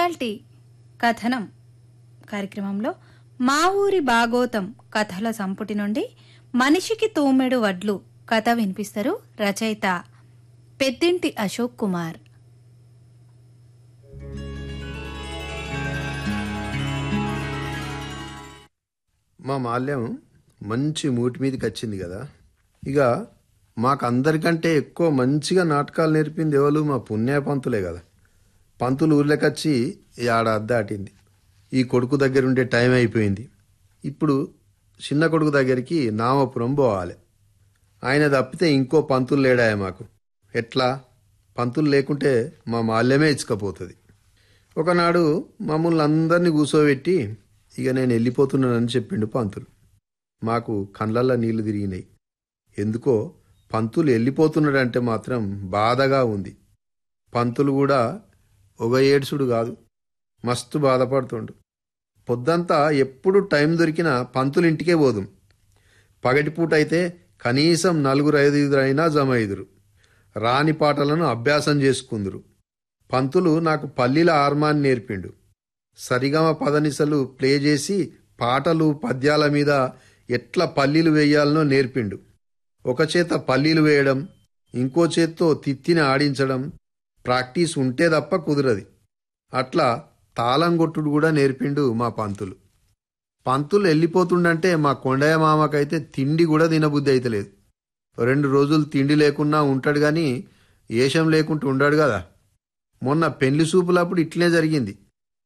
ఇయాల్టి కథనం కార్యక్రమంలో మా ఊరి బాగోతం కథల సంపుటి నుండి మనిషికి తూమెడు వడ్లు కథ వినిపిస్తారు రచయిత పెద్దింటి అశోక్ కుమార్ మా మాల్యం మంచి మూటి మీదకి వచ్చింది కదా ఇక మాకు అందరికంటే ఎక్కువ మంచిగా నాటకాలు నేర్పింది ఎవరు మా పుణ్య పంతులే కదా పంతులు ఊర్లోకొచ్చి ఆడ అద్దాటింది ఈ కొడుకు దగ్గర ఉండే టైం అయిపోయింది ఇప్పుడు చిన్న కొడుకు దగ్గరికి నామపురం పోవాలి ఆయన తప్పితే ఇంకో పంతులు లేడాయ మాకు ఎట్లా పంతులు లేకుంటే మా మాల్యమే ఇచ్చుకపోతుంది ఒకనాడు మమ్మల్ని అందరినీ కూర్చోబెట్టి ఇక నేను వెళ్ళిపోతున్నానని చెప్పిండు పంతులు మాకు కండ్లల్లో నీళ్లు తిరిగినాయి ఎందుకో పంతులు వెళ్ళిపోతున్నాడంటే మాత్రం బాధగా ఉంది పంతులు కూడా ఒక ఏడ్సుడు కాదు మస్తు బాధపడుతుండు పొద్దంతా ఎప్పుడు టైం దొరికినా పంతులు ఇంటికే పోదుం పగటిపూట అయితే కనీసం నలుగురు ఐదుగురు అయినా జమ ఐదురు రాని పాటలను అభ్యాసం చేసుకుందురు పంతులు నాకు పల్లీల ఆర్మాన్ని నేర్పిండు సరిగమ పదనిసలు ప్లే చేసి పాటలు పద్యాల మీద ఎట్లా పల్లీలు వేయాలనో నేర్పిండు ఒక చేత పల్లీలు వేయడం ఇంకో చేత్తో తిత్తిని ఆడించడం ప్రాక్టీస్ ఉంటే తప్ప కుదరది అట్లా తాళం కొట్టుడు కూడా నేర్పిండు మా పంతులు పంతులు వెళ్ళిపోతుండంటే మా కొండయ్య మామకైతే తిండి కూడా తినబుద్ధి అయితలేదు రెండు రోజులు తిండి లేకున్నా ఉంటాడు గాని ఏషం లేకుంటూ ఉండాడు కదా మొన్న పెళ్లి సూపులప్పుడు ఇట్లే జరిగింది